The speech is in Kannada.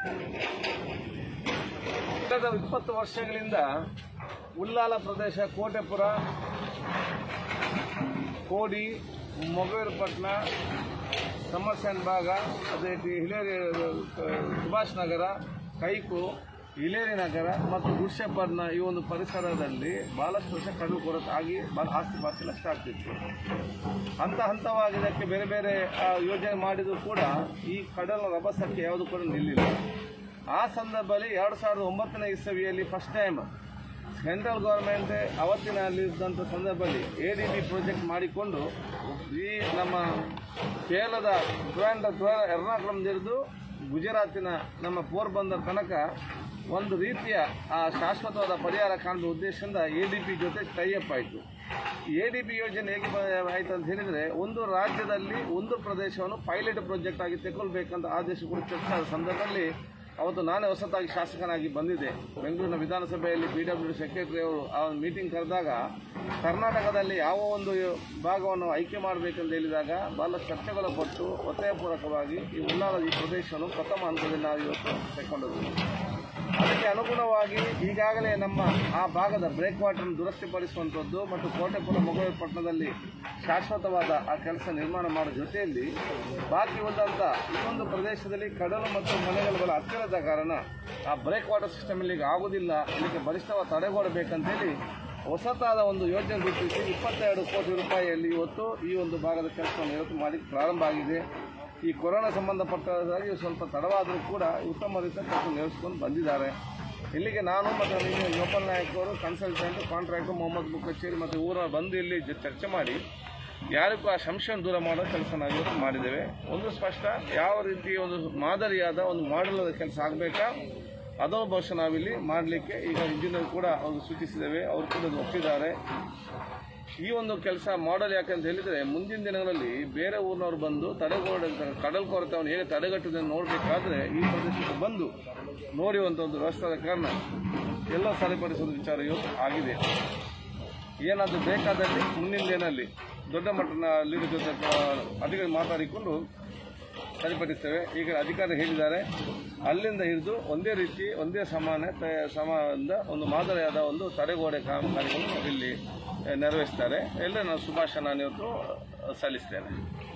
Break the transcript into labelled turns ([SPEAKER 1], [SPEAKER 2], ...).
[SPEAKER 1] ಕಳೆದ ಇಪ್ಪತ್ತು ವರ್ಷಗಳಿಂದ ಉಲ್ಲಾಲ ಪ್ರದೇಶ ಕೋಟೆಪುರ ಕೋಡಿ ಮೊಗೇರ್ಪಟ್ನ ಸಮರ್ಸನ್ ಭಾಗ ಅದೇ ರೀತಿ ಹಿಲೇರಿ ಸುಭಾಷ್ ನಗರ ಕೈಕು ಹಿಲೇರಿ ನಗರ ಮತ್ತು ಗುಡ್ಶೆಪರ್ನ ಈ ಒಂದು ಪರಿಸರದಲ್ಲಿ ಬಹಳಷ್ಟು ವರ್ಷ ಕಡಲು ಕೊರತೆ ಆಗಿ ಬಹಳ ಆಸ್ತಿ ಪಾಸ್ತಿ ನಷ್ಟ ಆಗ್ತಿತ್ತು ಹಂತ ಹಂತವಾಗಿ ಇದಕ್ಕೆ ಬೇರೆ ಬೇರೆ ಆ, ಯೋಜನೆ ಮಾಡಿದರೂ ಕೂಡ ಈ ಕಡಲ ರಭಸಕ್ಕೆ ಯಾವುದು ಕೂಡ ನಿಲ್ಲಿಲ್ಲ ಆ ಸಂದರ್ಭದಲ್ಲಿ ಎರಡು ಸಾವಿರದ ಒಂಬತ್ತನೇ ಇಸವಿಯಲ್ಲಿ ಫಸ್ಟ್ ಟೈಮ್ ಸೆಂಟ್ರಲ್ ಗೌರ್ಮೆಂಟ್ ಅವತ್ತಿನಲ್ಲಿದ್ದಂಥ ಸಂದರ್ಭದಲ್ಲಿ ಎ ಡಿ ಬಿ ಪ್ರಾಜೆಕ್ಟ್ ಮಾಡಿಕೊಂಡು ಈ ನಮ್ಮ ಕೇರಳದ ತ್ರಿವೆಂದ್ರ ಎರ್ನಾಕುಳಂದಿರಿದು ಗುಜರಾತಿನ ನಮ್ಮ ಪೋರ್ಬಂದರ್ ತನಕ ಒಂದು ರೀತಿಯ ಆ ಶಾಶ್ವತವಾದ ಪರಿಹಾರ ಕಾಣುವ ಉದ್ದೇಶದಿಂದ ಎ ಡಿ ಪಿ ಜೊತೆ ಟೈಅಪ್ ಆಯಿತು ಎ ಡಿ ಪಿ ಯೋಜನೆ ಹೇಗೆ ಬ- ಆಯ್ತು ಅಂತ ಹೇಳಿದರೆ ಒಂದು ರಾಜ್ಯದಲ್ಲಿ ಒಂದು ಪ್ರದೇಶವನ್ನು ಪೈಲಟ್ ಪ್ರಾಜೆಕ್ಟ್ ಆಗಿ ತೆಗೊಳ್ಬೇಕಂತ ಆದೇಶ ಕೂಡ ಚರ್ಚೆ ಆದ ಸಂದರ್ಭದಲ್ಲಿ ಅವತ್ತು ನಾನೇ ಹೊಸತಾಗಿ ಶಾಸಕನಾಗಿ ಬಂದಿದ್ದೆ ಬೆಂಗಳೂರಿನ ವಿಧಾನಸಭೆಯಲ್ಲಿ ಪಿ ಡಬ್ಲ್ಯೂ ಡಿ ಸೆಕ್ರೆಟರಿ ಅವರು ಆ ಒಂದು ಮೀಟಿಂಗ್ ಕರೆದಾಗ ಕರ್ನಾಟಕದಲ್ಲಿ ಯಾವ ಒಂದು ಭಾಗವನ್ನು ಆಯ್ಕೆ ಮಾಡಬೇಕಂತ ಹೇಳಿದಾಗ ಬಹಳ ಚರ್ಚೆಗೊಳಪಟ್ಟು ಒತ್ತಾಯಪೂರ್ವಕವಾಗಿ ಈ ಉಲ್ಲಾಲ ಈ ಪ್ರದೇಶವನ್ನು ಪ್ರಥಮ ಹಂತದಲ್ಲಿ ನಾವು ಇವತ್ತು ತೆಕ್ಕೊಂಡದ್ದು ಅದಕ್ಕೆ ಅನುಗುಣವಾಗಿ ಈಗಾಗಲೇ ನಮ್ಮ ಆ ಭಾಗದ ಬ್ರೇಕ್ ವಾಟರ್ ದುರಸ್ತಿಪಡಿಸುವಂಥದ್ದು ಮತ್ತು ಕೋಟೆಪುರ ಮೊಗಲ್ ಪಟ್ಟಣದಲ್ಲಿ ಶಾಶ್ವತವಾದ ಆ ಕೆಲಸ ನಿರ್ಮಾಣ ಮಾಡೋ ಜೊತೆಯಲ್ಲಿ ಬಾಕಿ ಉಳಿದಂಥ ಈ ಒಂದು ಪ್ರದೇಶದಲ್ಲಿ ಕಡಲು ಮತ್ತು ಮನೆಗಳ ಹತ್ತಿರದ ಕಾರಣ ಆ ಬ್ರೇಕ್ ವಾಟರ್ ಸಿಸ್ಟಮ್ ಇಲ್ಲಿಗೆ ಆಗುವುದಿಲ್ಲ ಇದಕ್ಕೆ ಬಲಿಷ್ಠವಾದ ತಡೆಗೋಡಬೇಕಂತೇಳಿ ಹೊಸತಾದ ಒಂದು ಯೋಜನೆ ರೂಪಿಸಿ ಇಪ್ಪತ್ತೆರಡು ಕೋಟಿ ರೂಪಾಯಿಯಲ್ಲಿ ಇವತ್ತು ಈ ಒಂದು ಭಾಗದ ಕೆಲಸವನ್ನು ಇವತ್ತು ಮಾಡಿ ಪ್ರಾರಂಭ ಆಗಿದೆ ಈ ಕೊರೋನಾ ಸಂಬಂಧಪಟ್ಟದಾಗಿ ಸ್ವಲ್ಪ ತಡವಾದರೂ ಕೂಡ ಉತ್ತಮ ರೀತಿಯ ಕೆಲಸ ನಿರ್ವಹಿಸ್ಕೊಂಡು ಬಂದಿದ್ದಾರೆ ಇಲ್ಲಿಗೆ ನಾನು ಮತ್ತು ನಿಮ್ಮ ಗೋಪಾಲ್ ನಾಯಕ್ ಅವರು ಕನ್ಸಲ್ಟೆಂಟ್ ಕಾಂಟ್ರಾಕ್ಟರ್ ಮೊಹಮ್ಮದ್ ಬುಕ್ ಕಚೇರಿ ಮತ್ತು ಊರ ಬಂದು ಇಲ್ಲಿ ಜ- ಚರ್ಚೆ ಮಾಡಿ ಯಾರಿಗೂ ಆ ಸಂಶಯ ದೂರ ಮಾಡೋ ಕೆಲಸ ನಾವು ಇವತ್ತು ಮಾಡಿದ್ದೇವೆ ಒಂದು ಸ್ಪಷ್ಟ ಯಾವ ರೀತಿ ಒಂದು ಮಾದರಿಯಾದ ಒಂದು ಮಾಡಲದ ಕೆಲಸ ಆಗಬೇಕಾ ಅದನ್ನು ಬಹುಶಃ ನಾವಿಲ್ಲಿ ಮಾಡಲಿಕ್ಕೆ ಈಗ ಇಂಜಿನಿಯರ್ ಕೂಡ ಅವರು ಸೂಚಿಸಿದ್ದೇವೆ ಅವರು ಕೂಡ ಅದು ಒಪ್ಪಿದ್ದಾರೆ ಈ ಒಂದು ಕೆಲಸ ಮಾಡಲ್ ಯಾಕಂತ ಹೇಳಿದರೆ ಮುಂದಿನ ದಿನಗಳಲ್ಲಿ ಬೇರೆ ಊರಿನವರು ಬಂದು ತಡೆಗೋಡೆ ಕಡಲ್ ಕೊರತೆಯನ್ನು ಹೇಗೆ ತಡೆಗಟ್ಟುವುದನ್ನು ನೋಡಬೇಕಾದ್ರೆ ಈ ಪ್ರದೇಶಕ್ಕೆ ಬಂದು ನೋಡುವಂಥ ಒಂದು ವ್ಯವಸ್ಥೆಯ ಕಾರಣ ಎಲ್ಲ ಸರಿಪಡಿಸುವ ವಿಚಾರ ಇವತ್ತು ಆಗಿದೆ ಏನಾದರೂ ಬೇಕಾದಲ್ಲಿ ಮುಂದಿನ ದಿನದಲ್ಲಿ ದೊಡ್ಡ ಮಟ್ಟದ ಲೀಡರ್ ಜೊತೆ ಅಧಿಕಾರಿ ಮಾತಾಡಿಕೊಂಡು ಸರಿಪಡಿಸ್ತೇವೆ ಈಗ ಅಧಿಕಾರಿ ಹೇಳಿದ್ದಾರೆ ಅಲ್ಲಿಂದ ಹಿಡಿದು ಒಂದೇ ರೀತಿ ಒಂದೇ ಸಮಾನ ತ- ಸಮಾನದ ಒಂದು ಮಾದರಿಯಾದ ಒಂದು ತಡೆಗೋಡೆ ಕಾಮಗಾರಿಗಳನ್ನು ಇಲ್ಲಿ ಆ, ನೆರವೇರಿಸ್ತಾರೆ ಎಲ್ಲ ನಾನು ಶುಭಾಶಯ ನಾನು ಇವತ್ತು ಸಲ್ಲಿಸ್ತೇನೆ